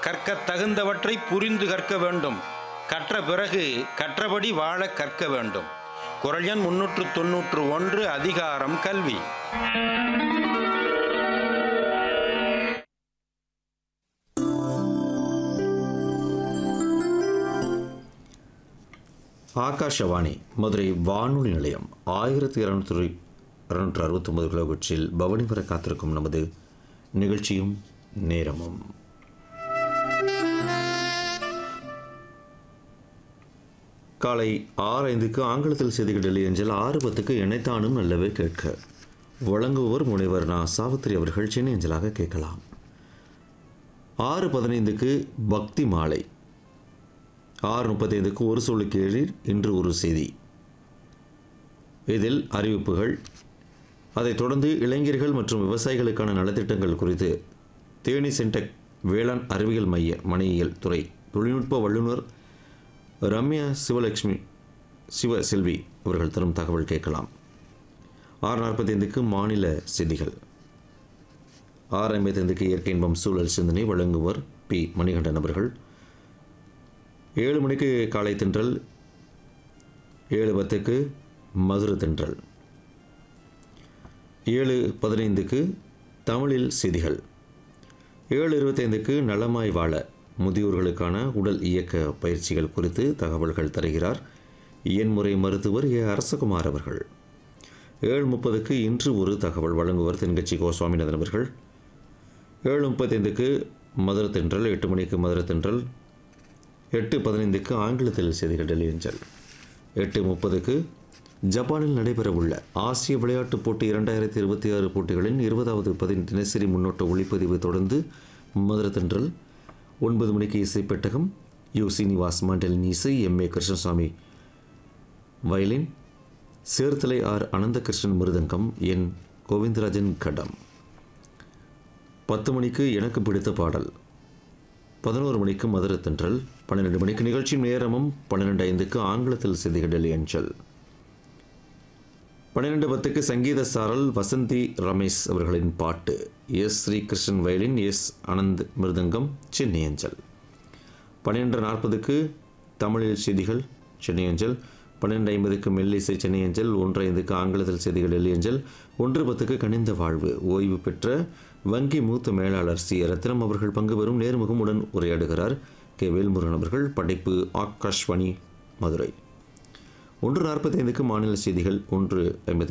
கற்கத் தகுந்தவற்றை புரிந்து கற்க வேண்டும் கற்ற பிறகு கற்றபடி வாழ கற்க வேண்டும் குரல் எண் முன்னூற்று தொன்னூற்று ஒன்று அதிகாரம் கல்வி ஆகாஷவாணி மதுரை வானொலி நிலையம் ஆயிரத்தி இருநூற்றி இருநூற்று அறுபத்தொம்பது கிலோமீட்டரில் பவனி வர காத்திருக்கும் நமது நிகழ்ச்சியும் நேரமும் காலை ஆறு ஐந்துக்கு ஆங்கிலத்தில் செய்திகள் டெல்லி அஞ்சல் ஆறு பத்துக்கு இணைத்தானும் நல்லவே கேட்க வழங்குபவர் முனைவர் நா சாவித்திரி அவர்கள் சென்னை அஞ்சலாக கேட்கலாம் ஆறு பதினைந்துக்கு பக்தி மாலை ஆறு முப்பத்தைந்துக்கு ஒரு சொல்லுக்கு ஏழில் இன்று ஒரு செய்தி இதில் அறிவிப்புகள் அதைத் தொடர்ந்து இளைஞர்கள் மற்றும் விவசாயிகளுக்கான நலத்திட்டங்கள் குறித்து தேனி சென்டெக் வேளாண் அறிவியல் மைய மனையியல் துறை தொழில்நுட்ப வல்லுநர் ரம்யா சிவலட்சுமி சிவ செல்வி அவர்கள் தரும் தகவல் கேட்கலாம் ஆறு நாற்பத்தைந்துக்கு மாநில செய்திகள் ஆறு ஐம்பத்தைந்துக்கு இயற்கை இன்பம் சூழல் சிந்தனை வழங்குவர் பி மணிகண்டன் அவர்கள் ஏழு மணிக்கு காலை தென்றல் ஏழு பத்துக்கு மதுரை தென்றல் ஏழு பதினைந்துக்கு தமிழில் செய்திகள் ஏழு இருபத்தைந்துக்கு நலமாய் வாழ முதியோர்களுக்கான உடல் இயக்க பயிற்சிகள் குறித்து தகவல்கள் தருகிறார் இயன்முறை மருத்துவர் ஏ அரசகுமார் அவர்கள் ஏழு முப்பதுக்கு இன்று ஒரு தகவல் வழங்குவர் தென்கட்சி கோ சுவாமிநாதன் அவர்கள் ஏழு முப்பத்தைந்துக்கு மதுரை தென்றல் எட்டு மணிக்கு மதுரை தென்றல் எட்டு பதினைந்துக்கு ஆங்கிலத்தில் செய்திகள் டெல்லி அஞ்சல் எட்டு முப்பதுக்கு ஜப்பானில் நடைபெறவுள்ள ஆசிய விளையாட்டுப் போட்டி இரண்டாயிரத்தி இருபத்தி ஆறு போட்டிகளின் இருபதாவது பதின் தினசரி முன்னோட்ட ஒளிப்பதிவு தொடர்ந்து மதுரை தென்றல் ஒன்பது மணிக்கு இசை பெட்டகம் யு சீனிவாஸ் மண்டலின் இசை M A Krishnaswamy violin Cherthala R Ananthakrishnan mridangam N Govindarajan ghatam பத்து மணிக்கு எனக்கு பிடித்த பாடல் பதினோரு மணிக்கு மதுரை தென்றல் பன்னிரெண்டு மணிக்கு நிகழ்ச்சி நேரமும் பன்னிரெண்டு ஐந்துக்கு ஆங்கிலத்தில் செய்திகள் டெல்லி அஞ்சல் பன்னிரெண்டு பத்துக்கு சங்கீத சாரல் வசந்தி ரமேஷ் அவர்களின் பாட்டு S Srikrishnan violin S Anand mridangam Chennai அஞ்சல் பன்னிரெண்டு நாற்பதுக்கு தமிழில் செய்திகள் சென்னை அஞ்சல் பன்னிரெண்டு ஐம்பதுக்கு மெல்லிசை சென்னை அஞ்சல் ஒன்று ஐந்துக்கு ஆங்கிலத்தில் செய்திகள் டெல்லி அஞ்சல் ஒன்று பத்துக்கு கனிந்த வாழ்வு ஓய்வு பெற்ற வங்கி மூத்த மேலாளர் சி ரத்னம் அவர்கள் பங்கு பெறும் நேர்முகமுடன் உரையாடுகிறார் கே வேல்முருகன் அவர்கள் படைப்பு ஆகாஷ்வாணி மதுரை ஒன்று நாற்பத்தைந்துக்கு மாநில செய்திகள் ஒன்று ஐம்பத்தி